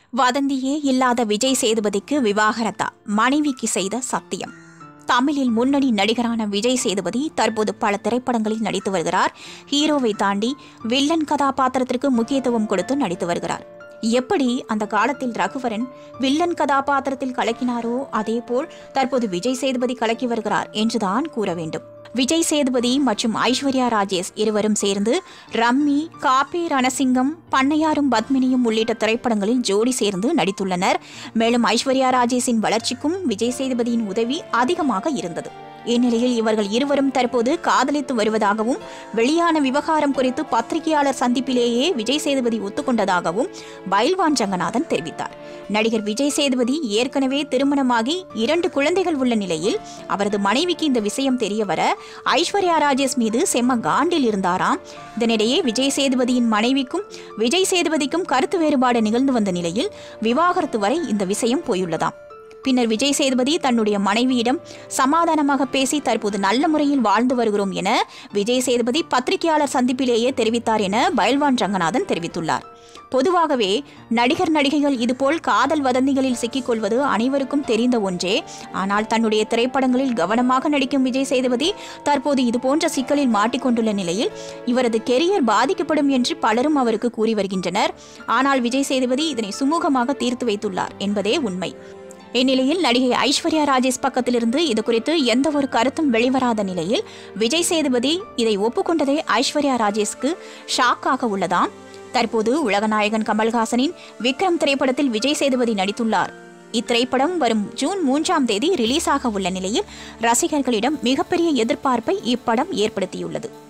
வதந்தியே இல்லாத விஜய் சேதுபதிக்கு விவாகரத்தா மனைவிக்கு செய்த சத்தியம் தமிழில் முன்னணி நடிகரான விஜய் சேதுபதி தற்போது பல திரைப்படங்களில் நடித்து வருகிறார் ஹீரோவை தாண்டி வில்லன் கதாபாத்திரத்திற்கு முக்கியத்துவம் கொடுத்து நடித்து வருகிறார் எப்படி அந்த காலத்தில் ரகுவரன் வில்லன் கதாபாத்திரத்தில் கலக்கினாரோ அதேபோல் தற்போது விஜய் சேதுபதி கலக்கி வருகிறார் என்றுதான் கூற வேண்டும் விஜய் சேதுபதி மற்றும் ஐஸ்வர்யா ராஜேஷ் இருவரும் சேர்ந்து ரம்மி காப்பி ரணசிங்கம் பண்ணையாரும் பத்மினியும் உள்ளிட்ட திரைப்படங்களில் ஜோடி சேர்ந்து நடித்துள்ளனர் மேலும் ஐஸ்வர்யா ராஜேஷின் வளர்ச்சிக்கும் விஜய் சேதுபதியின் உதவி அதிகமாக இருந்தது இந்நிலையில் இவர்கள் இருவரும் தற்போது காதலித்து வருவதாகவும் வெளியான விவகாரம் குறித்து பத்திரிகையாளர் சந்திப்பிலேயே விஜய் சேதுபதி ஒத்துக்கொண்டதாகவும் பைல்வான் ரங்கநாதன் தெரிவித்தார் நடிகர் விஜய் சேதுபதி ஏற்கனவே திருமணமாகி இரண்டு குழந்தைகள் உள்ள நிலையில் அவரது மனைவிக்கு இந்த விஷயம் தெரியவர ஐஸ்வர்யா ராஜேஷ் மீது செம்ம காண்டில் இருந்தாராம் இதனிடையே விஜய் சேதுபதியின் மனைவிக்கும் விஜய் சேதுபதிக்கும் கருத்து வேறுபாடு நிகழ்ந்து வந்த நிலையில் விவாகரத்து வரை இந்த விஷயம் போயுள்ளதாம் பின்னர் விஜய் சேதுபதி தன்னுடைய மனைவியிடம் சமாதானமாக பேசி தற்போது நல்ல முறையில் வாழ்ந்து வருகிறோம் என விஜய் சேதுபதி பத்திரிகையாளர் சந்திப்பிலேயே தெரிவித்தார் என பைல்வான் ரங்கநாதன் தெரிவித்துள்ளார் பொதுவாகவே நடிகர் நடிகைகள் இதுபோல் காதல் வதந்திகளில் சிக்கிக்கொள்வது அனைவருக்கும் தெரிந்த ஒன்றே ஆனால் தன்னுடைய திரைப்படங்களில் கவனமாக நடிக்கும் விஜய் சேதுபதி தற்போது இதுபோன்ற சிக்கலில் மாட்டிக்கொண்டுள்ள நிலையில் இவரது கெரியர் பாதிக்கப்படும் என்று பலரும் அவருக்கு கூறி வருகின்றனர் ஆனால் விஜய் சேதுபதி இதனை சுமூகமாக தீர்த்து வைத்துள்ளார் என்பதே உண்மை இந்நிலையில் நடிகை ஐஸ்வர்யா ராஜேஷ் பக்கத்திலிருந்து இது குறித்து எந்த ஒரு கருத்தும் வெளிவராத நிலையில் விஜய் சேதுபதி இதை ஒப்புக்கொண்டதே ஐஸ்வர்யா ராஜேஷ்க்கு ஷாக்காக உள்ளதாம் தற்போது உலகநாயகன் கமல்ஹாசனின் விக்ரம் திரைப்படத்தில் விஜய் சேதுபதி நடித்துள்ளார் இத்திரைப்படம் வரும் ஜூன் மூன்றாம் தேதி ரிலீஸ் ஆக உள்ள நிலையில் ரசிகர்களிடம் மிகப்பெரிய எதிர்பார்ப்பை இப்படம் ஏற்படுத்தியுள்ளது